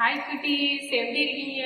hi குட்டீஸ் எப்படி இருக்கீங்க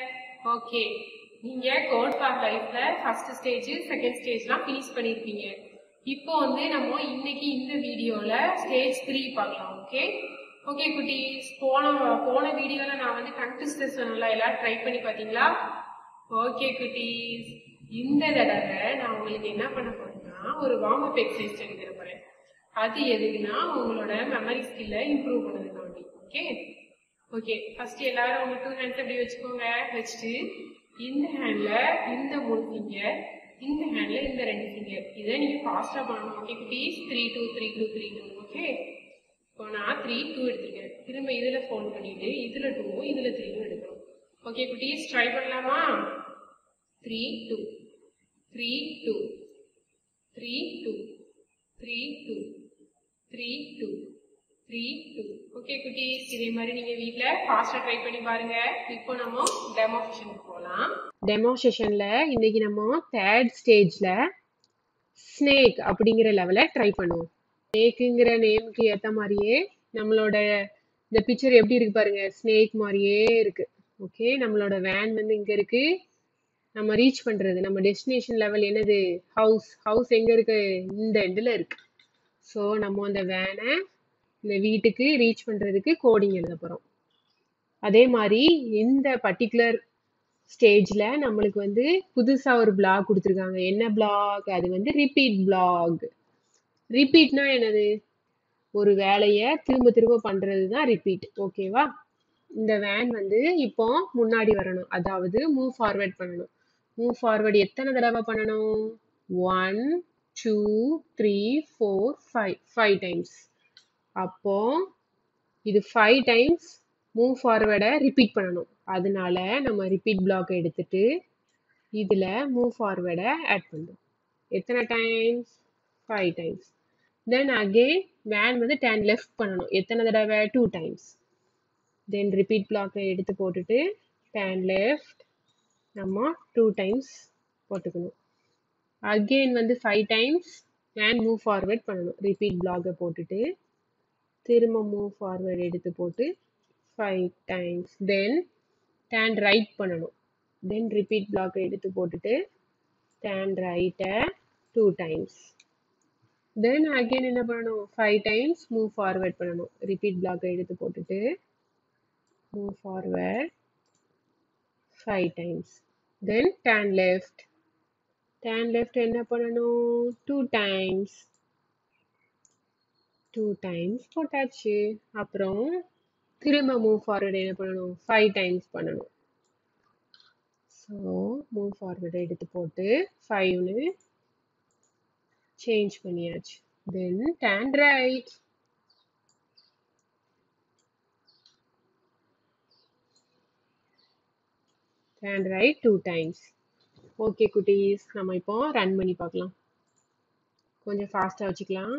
ஓகே நீங்க கோட் ஃபார் லைஃப்ல ஃபர்ஸ்ட் ஸ்டேஜ் செகண்ட் ஸ்டேஜ்லாம் ஃபினிஷ் பண்ணிருப்பீங்க இப்போ வந்து நம்ம இன்னைக்கு இந்த வீடியோல ஸ்டேஜ் த்ரீ பார்க்கலாம் ஓகே ஓகே குட்டீஸ் போன போன வீடியோல நான் வந்து கண்டெஸ்ட் சொன்னல எல்லாரும் ட்ரை பண்ணி பாத்தீங்களா ஓகே குட்டீஸ் இந்த தடவை நான் உங்களுக்கு என்ன பண்ண போறேன்னா ஒரு வார்ம் அப் எக்ஸசைஸ் சொல்லி தர போறேன் அது எதுக்குன்னா உங்களோட மெமரி ஸ்கில்ல இம்ப்ரூவ் பண்ணதுக்காண்டி ஓகே ஓகே ஃபர்ஸ்ட் எல்லாரும் உங்க டூ ஹேண்ட்ஸ் எப்படி வச்சுக்கோங்க வச்சுட்டு இந்த ஹேண்ட்ல இந்த மூணு ஃபிங்கர் இந்த ஹேண்ட்ல இந்த ரெண்டு ஃபிங்கர் இதை நீங்க ஃபாஸ்டா பண்ணணும் ஓகே குட்டீஸ் three two three two three two okay இப்போ நான் த்ரீ டூ எடுத்திருக்கேன் திரும்ப இதுல ஃபோன் பண்ணிட்டு இதுல டூ இதுல த்ரீயும் எடுக்கணும் ஓகே குட்டீஸ் ட்ரை பண்ணலாமா three two three two three two three two three two three two okay குட்டீஸ் இதே மாதிரி நீங்க வீட்ல ஃபாஸ்டா ட்ரை பண்ணி பாருங்க இப்போ நம்ம டெமோ செஷனுக்கு போலாம் டெமோ செஷன்ல இன்னைக்கு நம்ம தேர்ட் ஸ்டேஜ்ல ஸ்னேக் அப்படிங்கிற லெவலை ட்ரை பண்ணுவோம் ஸ்னேக்குங்கிற நேமுக்கு ஏத்த மாதிரியே நம்மளோட இந்த பிக்சர் எப்படி இருக்கு பாருங்க ஸ்னேக் மாதிரியே இருக்கு ஓகே நம்மளோட வேன் வந்து இங்க இருக்கு நம்ம ரீச் பண்றது நம்ம டெஸ்டினேஷன் லெவல் என்னது ஹவுஸ் ஹவுஸ் எங்க இருக்கு இந்த எண்டில் இருக்கு ஸோ நம்ம அந்த வேனை இந்த வீட்டுக்கு ரீச் பண்றதுக்கு கோடிங் எழுத போறோம் அதே மாதிரி இந்த பர்டிகுலர் ஸ்டேஜ்ல நம்மளுக்கு வந்து புதுசா ஒரு பிளாக் கொடுத்துருக்காங்க என்ன பிளாக் அது வந்து ரிப்பீட் பிளாக் ரிப்பீட்னா என்னது ஒரு வேலையை திரும்ப திரும்ப பண்றது தான் ரிப்பீட் ஓகேவா இந்த வேன் வந்து இப்போ முன்னாடி வரணும் அதாவது மூவ் ஃபார்வர்ட் பண்ணணும் மூவ் ஃபார்வர்ட் எத்தனை தடவை பண்ணணும் one two three four five five times அப்போ இது ஃபைவ் டைம்ஸ் மூவ் ஃபார்வர்டை ரிப்பீட் பண்ணணும் அதனால நம்ம ரிப்பீட் பிளாக் எடுத்துட்டு இதில் மூவ் ஃபார்வர்டை ஆட் பண்ணுறோம் எத்தனை times five times then again when வந்து டேன் லெஃப்ட் பண்ணணும் எத்தனை தடவை டூ டைம்ஸ் தென் ரிப்பீட் பிளாக்கை எடுத்து போட்டுட்டு டேன் லெஃப்ட் நம்ம டூ டைம்ஸ் போட்டுக்கணும் அகெயின் வந்து five times when move forward பண்ணணும் ரிப்பீட் பிளாகை போட்டுட்டு திரும்ப மூவ் ஃபார்வர்ட் எடுத்து போட்டு five times then turn right பண்ணணும் தென் ரிப்பீட் பிளாக்கை எடுத்து போட்டுட்டு டேன் ரைட்டை டூ டைம்ஸ் தென் அகெயின் என்ன பண்ணணும் ஃபைவ் டைம்ஸ் மூவ் ஃபார்வர்ட் பண்ணணும் ரிப்பீட் பிளாக்கை எடுத்து போட்டுட்டு move forward five times then turn left turn left என்ன பண்ணணும் டூ டைம்ஸ் டூ டைம்ஸ் போட்டாச்சு அப்புறம் திரும்ப மூவ் ஃபார்வர்ட் என்ன பண்ணணும் ஃபைவ் டைம்ஸ் பண்ணணும் ஸோ மூவ் ஃபார்வர்ட் எடுத்து போட்டு ஃபைவ்னு சேஞ்ச் பண்ணியாச்சு then turn right turn right two times okay குட்டீஸ் நம்ம இப்போ ரன் பண்ணி பார்க்கலாம் கொஞ்சம் ஃபாஸ்ட்டாக வச்சுக்கலாம்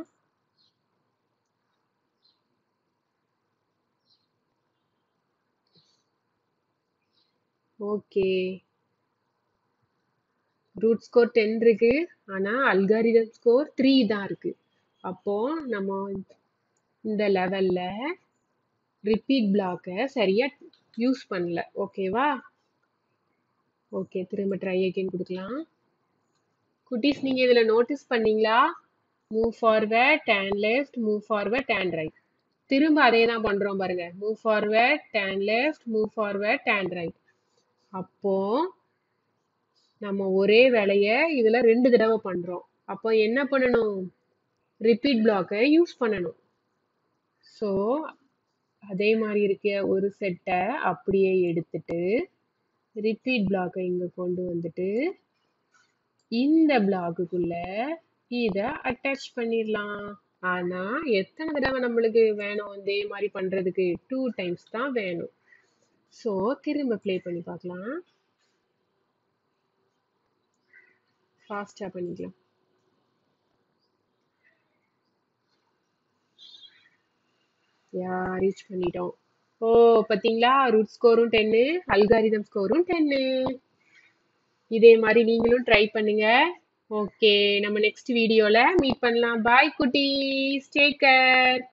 ஓகே ரூட் ஸ்கோர் டென் இருக்கு ஆனா அல்காரிதம் ஸ்கோர் த்ரீ தான் இருக்கு அப்போ நம்ம இந்த லெவல்ல ரிப்பீட் பிளாக்கை சரியா யூஸ் பண்ணல ஓகேவா ஓகே திரும்ப ட்ரை அகைன் கொடுக்கலாம் குட்டீஸ் நீங்க இதுல நோட்டீஸ் பண்ணீங்களா move forward turn left move forward turn right திரும்ப அதே தான் பண்றோம் பாருங்க move forward turn left move forward turn right அப்போ நம்ம ஒரே வேலையை இதுல ரெண்டு தடவை பண்றோம் அப்போ என்ன பண்ணணும் ரிப்பீட் பிளாக்கை யூஸ் பண்ணணும் ஸோ அதே மாதிரி இருக்க ஒரு செட்டை அப்படியே எடுத்துட்டு ரிப்பீட் பிளாக்கை இங்க கொண்டு வந்துட்டு இந்த பிளாக்குக்குள்ள இதை அட்டாச் பண்ணிடலாம் ஆனா எத்தனை தடவை நம்மளுக்கு வேணும் இதே மாதிரி பண்றதுக்கு டூ டைம்ஸ் தான் வேணும் ஸோ திரும்ப ப்ளே பண்ணி பார்க்கலாம் ஃபாஸ்டா பண்ணிக்கலாம் யா ரீச் பண்ணிட்டோம் ஓ பாத்தீங்களா ரூட் ஸ்கோரும் டென்னு அல்காரிதம் ஸ்கோரும் டென்னு இதே மாதிரி நீங்களும் ட்ரை பண்ணுங்க ஓகே நம்ம நெக்ஸ்ட் வீடியோல மீட் பண்ணலாம் பாய் குட்டீஸ் டேக் கேர்